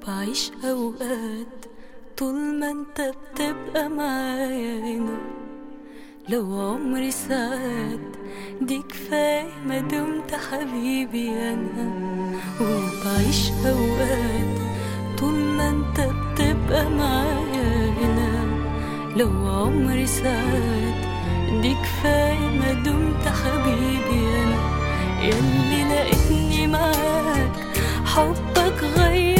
وبعيش أوقات طول ما انت بتبقى معايا هنا لو عمري ساعات دي كفاية ما دمت حبيبي أنا وبعيش أوقات طول ما انت بتبقى معايا هنا لو عمري ساعات دي كفاية ما دمت حبيبي أنا ياللي لقيتني معاك حبك غير